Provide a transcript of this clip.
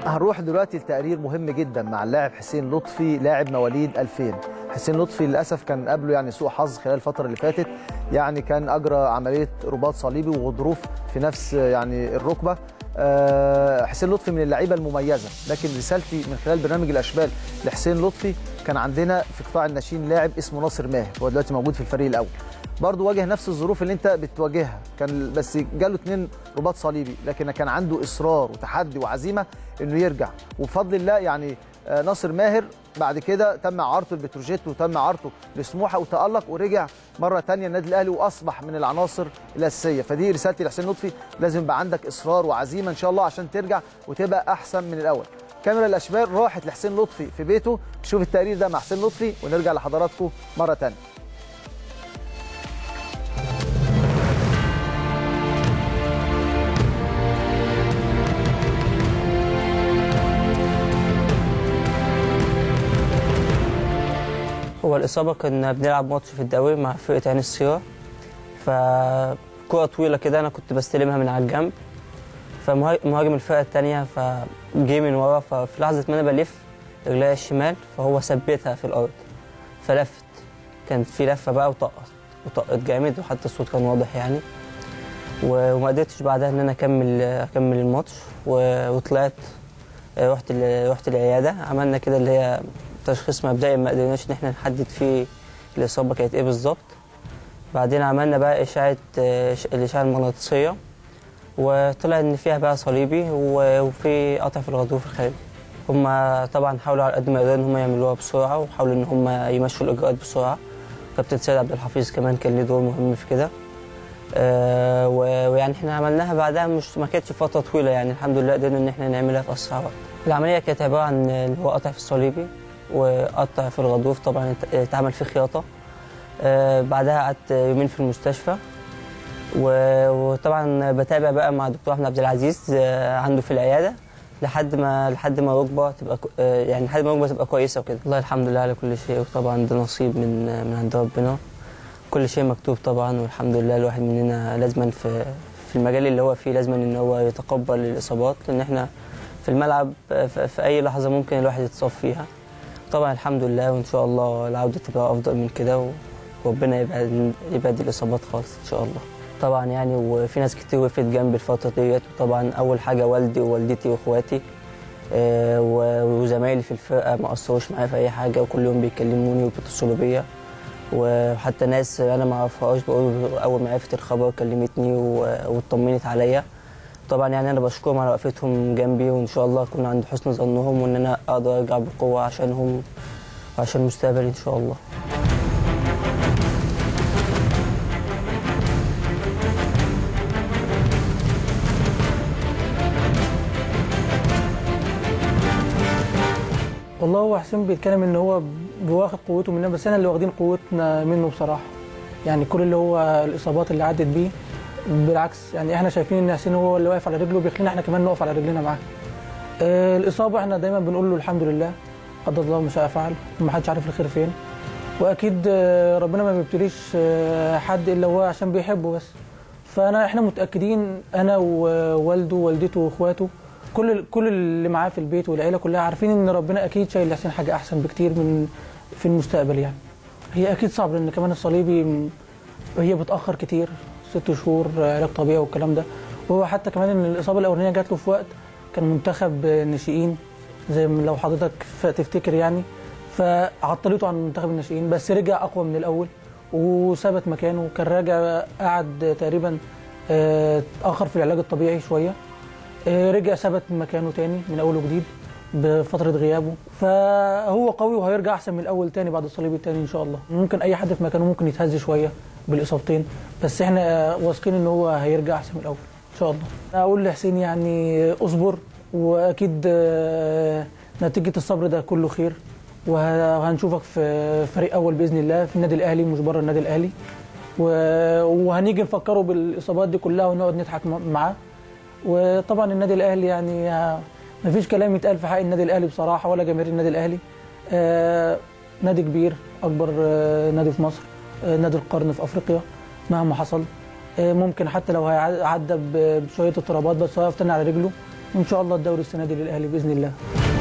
هنروح دلوقتي لتقرير مهم جدا مع اللاعب حسين لطفي لاعب مواليد 2000 حسين لطفي للاسف كان قبله يعني سوء حظ خلال الفتره اللي فاتت يعني كان اجرى عمليه رباط صليبي وغضروف في نفس يعني الركبه آه، حسين لطفي من اللعيبه المميزه لكن رسالتي من خلال برنامج الاشبال لحسين لطفي كان عندنا في قطاع الناشئين لاعب اسمه ناصر ماهر هو دلوقتي موجود في الفريق الاول برضه واجه نفس الظروف اللي انت بتواجهها كان بس جاله اتنين رباط صليبي لكن كان عنده اصرار وتحدي وعزيمه انه يرجع وبفضل الله يعني آه، ناصر ماهر بعد كده تم عرضه لبتروجيت وتم عرضه لسموحه وتالق ورجع مره ثانيه النادي الاهلي واصبح من العناصر الاساسيه فدي رسالتي لحسين لطفي لازم يبقى عندك اصرار وعزيمه ان شاء الله عشان ترجع وتبقى احسن من الاول كاميرا الاشبال راحت لحسين لطفي في بيته نشوف التقرير ده مع حسين لطفي ونرجع لحضراتكم مره ثانيه هو الإصابة كنا بنلعب ماتش في الدوري مع فرقة عين السيرة فكرة طويلة كده أنا كنت بستلمها من على الجنب فمهاجم الفرقة التانية فجه من ورا ففي لحظة ما أنا بلف رجليا الشمال فهو ثبتها في الأرض فلفت كان في لفة بقى وطقت وطقت جامد وحتى الصوت كان واضح يعني و- وما قدرتش بعدها إن أنا أكمل أكمل الماتش و- وطلعت رحت ال- رحت العيادة عملنا كده اللي هي تشخيص مبدئي ما قدرناش ان احنا نحدد فيه الاصابه كانت ايه بالظبط بعدين عملنا بقى اشعه آه، إش- الاشعه المغناطيسيه وطلع ان فيها بقى صليبي و- وفي قطع في الغضروف الخارجي هم طبعا حاولوا على قد ما يقدروا ان هم يعملوها بسرعه وحاولوا ان هم يمشوا الاجراءات بسرعه كابتن سيد عبد الحفيظ كمان كان ليه دور مهم في كده آه، و- ويعني احنا عملناها بعدها مش ما كانتش فتره طويله يعني الحمد لله قدرنا ان احنا نعملها في اسرع وقت العمليه كانت عباره عن اللي هو قطع في الصليبي وقطع في الغضروف طبعا ات- اتعمل فيه خياطه آه، بعدها قعدت يومين في المستشفى و- وطبعا بتابع بقى مع دكتور احمد عبد العزيز آه، عنده في العياده لحد ما لحد ما الركبه تبقى كو- آه، يعني لحد ما الركبه تبقى كويسه وكده والله الحمد لله على كل شيء وطبعا ده نصيب من من عند ربنا كل شيء مكتوب طبعا والحمد لله الواحد مننا لازما في في المجال اللي هو فيه لازما ان هو يتقبل الاصابات لان احنا في الملعب آه، في في اي لحظه ممكن الواحد يتصاب فيها طبعا الحمد لله وان شاء الله العوده تبقى افضل من كده وربنا يبعد يبعد الاصابات خالص ان شاء الله طبعا يعني وفي ناس كتير وقفت جنبي الفتره ديت وطبعا اول حاجه والدي ووالدتي واخواتي آه، و- وزمايلي في الفرقه ما قصروش معايا في اي حاجه وكل يوم بيكلموني وبيتصلوا بيا وحتى ناس انا ما اعرفهاش بقول اول ما عرفت الخبر كلمتني و- واطمنت عليا طبعا يعني انا بشكرهم على وقفتهم جنبي وان شاء الله اكون عند حسن ظنهم وان انا اقدر ارجع بقوه عشانهم وعشان مستقبلي ان شاء الله والله هو حسين بيتكلم ان هو بواخد قوته مننا بس احنا اللي واخدين قوتنا منه بصراحه يعني كل اللي هو الاصابات اللي عدت بيه بالعكس يعني احنا شايفين ان حسين هو اللي واقف على رجله بيخلينا احنا كمان نقف على رجلنا معاه آه الاصابه احنا دايما بنقول له الحمد لله قدر الله ما شاء فعل وما حدش عارف الخير فين واكيد آه، ربنا ما بيبتليش آه، حد الا هو عشان بيحبه بس فانا احنا متاكدين انا ووالده ووالدته واخواته كل كل اللي معاه في البيت والعيله كلها عارفين ان ربنا اكيد شايل لحسين حاجه احسن بكتير من في المستقبل يعني هي اكيد صعب لان كمان الصليبي م- هي بتاخر كتير ست شهور علاج طبيعي والكلام ده وهو حتى كمان ان الاصابه الاولانيه جات له في وقت كان منتخب ناشئين زي ما لو حضرتك ف- تفتكر يعني فعطلته عن منتخب الناشئين بس رجع اقوى من الاول وثبت مكانه كان راجع قعد تقريبا آه، اتاخر في العلاج الطبيعي شويه آه، رجع ثبت مكانه تاني من اول وجديد بفتره غيابه فهو قوي وهيرجع احسن من الاول تاني بعد الصليبي التاني ان شاء الله ممكن اي حد في مكانه ممكن يتهز شويه بالاصابتين بس احنا واثقين ان هو هيرجع احسن من الاول ان شاء الله اقول لحسين يعني اصبر واكيد آه، نتيجه الصبر ده كله خير وه- وهنشوفك في فريق اول باذن الله في النادي الاهلي مش بره النادي الاهلي و- وهنيجي نفكره بالاصابات دي كلها ونقعد نضحك م- معاه وطبعا النادي الاهلي يعني آه، مفيش كلام يتقال في حق النادي الاهلي بصراحه ولا جماهير النادي الاهلي آه، نادي كبير اكبر آه، نادي في مصر آه، نادي القرن في افريقيا مهما حصل آه، ممكن حتى لو هيعدى ب- بشويه اضطرابات بس هو يقف تاني على رجله وان شاء الله الدوري السنه دي للاهلي باذن الله